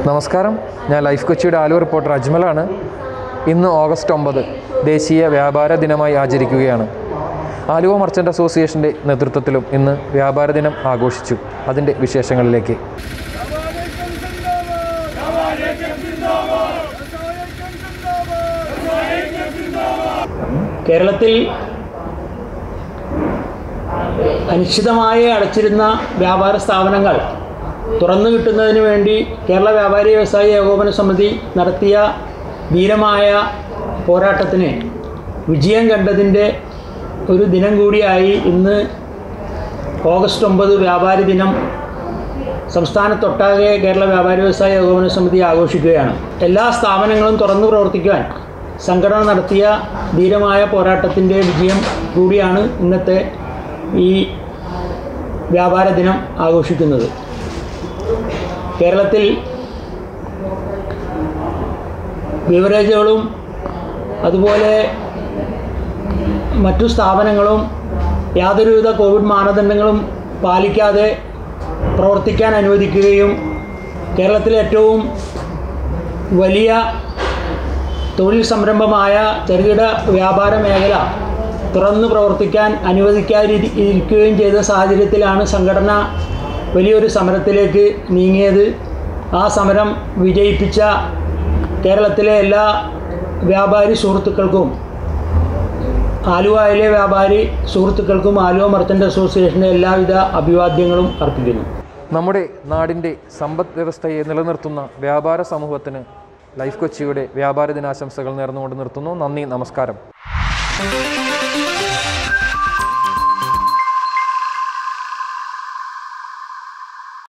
നമസ്കാരം ഞാൻ ലൈഫ് കൊച്ചിയുടെ ആലുവ റിപ്പോർട്ടർ അജ്മലാണ് ഇന്ന് ഓഗസ്റ്റ് ഒമ്പത് ദേശീയ വ്യാപാര ദിനമായി ആചരിക്കുകയാണ് ആലുവ മർച്ചൻ്റ് അസോസിയേഷൻ്റെ നേതൃത്വത്തിലും ഇന്ന് വ്യാപാര ദിനം ആഘോഷിച്ചു അതിൻ്റെ വിശേഷങ്ങളിലേക്ക് കേരളത്തിൽ അനിശ്ചിതമായി അടച്ചിരുന്ന വ്യാപാര സ്ഥാപനങ്ങൾ തുറന്നു കിട്ടുന്നതിന് വേണ്ടി കേരള വ്യാപാരി വ്യവസായി ഏകോപന സമിതി നടത്തിയ ധീരമായ പോരാട്ടത്തിന് വിജയം കണ്ടതിൻ്റെ ഒരു ദിനം കൂടിയായി ഇന്ന് ഓഗസ്റ്റ് ഒമ്പത് വ്യാപാരി ദിനം സംസ്ഥാനത്തൊട്ടാകെ കേരള വ്യാപാരി വ്യവസായ ഏകോപന സമിതി ആഘോഷിക്കുകയാണ് എല്ലാ സ്ഥാപനങ്ങളും തുറന്നു പ്രവർത്തിക്കുവാൻ സംഘടന നടത്തിയ ധീരമായ പോരാട്ടത്തിൻ്റെ വിജയം കൂടിയാണ് ഇന്നത്തെ ഈ വ്യാപാര ദിനം ആഘോഷിക്കുന്നത് കേരളത്തിൽ ബിവറേജുകളും അതുപോലെ മറ്റു സ്ഥാപനങ്ങളും യാതൊരുവിധ കോവിഡ് മാനദണ്ഡങ്ങളും പാലിക്കാതെ പ്രവർത്തിക്കാൻ അനുവദിക്കുകയും കേരളത്തിലെ ഏറ്റവും വലിയ തൊഴിൽ സംരംഭമായ ചെറുകിട വ്യാപാര മേഖല തുറന്നു പ്രവർത്തിക്കാൻ അനുവദിക്കാതിരിക്കുകയും ചെയ്ത സാഹചര്യത്തിലാണ് സംഘടന വലിയൊരു സമരത്തിലേക്ക് നീങ്ങിയത് ആ സമരം വിജയിപ്പിച്ച കേരളത്തിലെ എല്ലാ വ്യാപാരി സുഹൃത്തുക്കൾക്കും ആലുവയിലെ വ്യാപാരി സുഹൃത്തുക്കൾക്കും ആലുവ മർച്ചൻ്റ് അസോസിയേഷൻ്റെ എല്ലാവിധ അഭിവാദ്യങ്ങളും അർപ്പിക്കുന്നു നമ്മുടെ നാടിൻ്റെ സമ്പദ് വ്യവസ്ഥയെ നിലനിർത്തുന്ന വ്യാപാര സമൂഹത്തിന് ലൈഫ് കൊച്ചിയുടെ വ്യാപാര ദിനാശംസകൾ നേർന്നുകൊണ്ട് നിർത്തുന്നു നന്ദി നമസ്കാരം